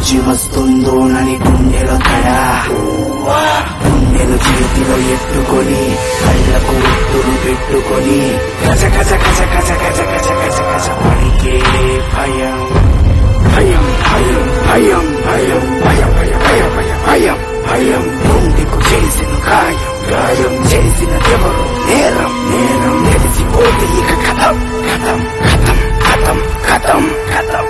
నుంచి వస్తుందోనని గుండెలో తడ గుండెలు చేతిలో ఎత్తుకొని కళ్ళకు ఒత్తులు పెట్టుకొని గజ గజ గజ గజ గజ గజ గజ గజ పడికే భయం భయం భయం భయం భయం భయం భయం భయం భయం భయం భయం గుండెకు చేసిన గాయం గాయం చేసిన ఎవరు నేరం నేరం తెలిసిపోతే ఇక కథం కథం కథం కథం కథం కథం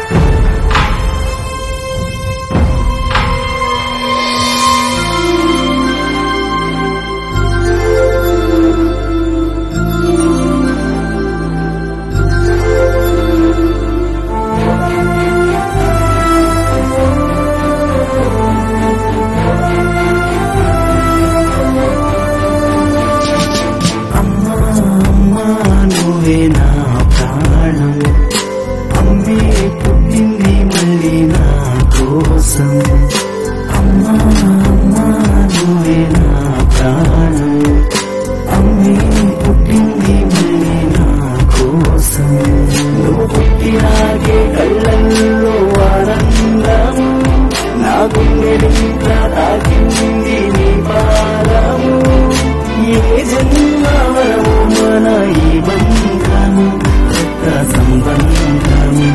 అమ్మా అమ్మా నువ్వే నా ప్రాణం అమ్మే పుట్టింది మళ్ళీ నా కోసం అమ్మా అమ్మా నువ్వే నా ప్రాణం అమ్మే పుట్టింది మళ్ళీ నా కోసం నువ్వు పుట్టినాగే కళ్ళల్లో ఆనందం నా గుండెలింకా తాకింది నీ పాదము ఏ జన్మవరము మన ఈ బంధము రక్త సంబంధము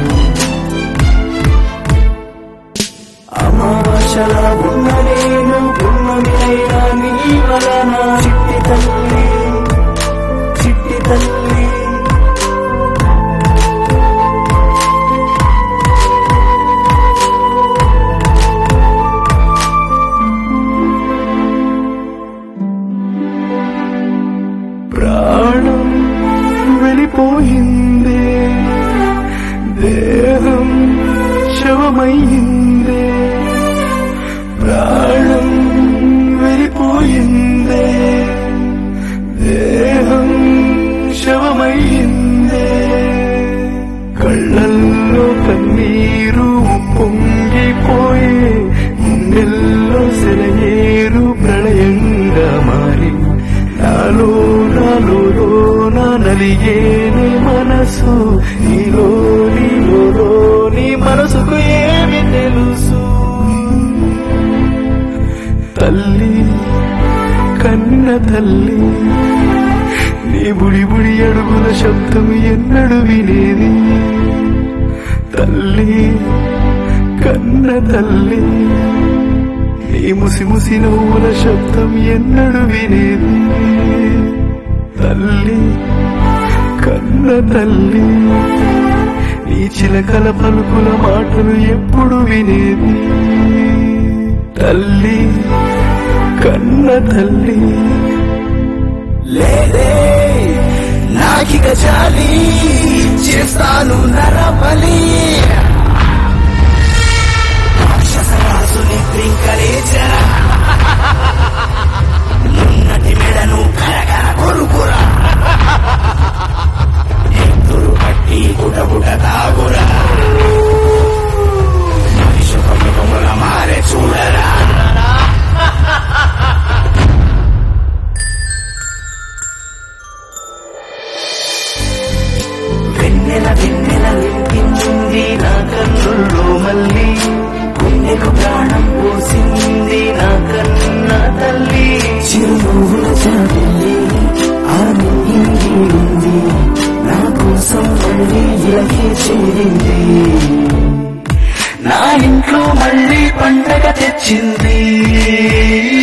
అమావాసల ఉన్న నేను పున్నమి అయినా నీ వలన చిట్టి తల్లి చిట్టి తల్లి ప్రాణం వెళ్ళిపోయిందే దేహం శవమైందే ప్రాణం వెళ్ళిపోయిందే దేహం శవమైందే కళ్ళల్లో కన్నీరు పొంగిపోయే గుండెల్లో సెలయేరు ప్రళయంగా మారి నాలో నాలో నా నలిగేని మనసు నీలో నీలో నీ మనసుకు ఏమి తెలుసు తల్లి కన్న తల్లి నీ బుడి బుడి అడుగుల శబ్దం ఎన్నడు వినేది తల్లి కన్న తల్లి నీ ముసి ముసి నవ్వుల శబ్దం ఎన్నడు వినేది తల్లి కన్న తల్లి నీ చిలకల పలుకుల మాటలు ఎప్పుడు వినేది తల్లి కన్న తల్లి లేదే నాకిక చాలి చేస్తాను నరబలి రాక్షసరాజుని క్రింకలేచరా నున్నటి మెడను కరకర కొరుకురా ఎత్తురు పట్టి గుటగుట తాగురా మనిషి కొమ్ముల మారే చూడరా వెన్నెల వెన్నెల నింపింది నా కన్నుల్లో మళ్ళీ గుండెకు ప్రాణం పోసింది నా కన్న తల్లి చిరునవ్వుల చాటిల్లి ఆ నింగి ఉంది నా కోసం మళ్ళీ ఇలాగే చేరింది నా ఇంట్లో మళ్ళీ పండగ తెచ్చింది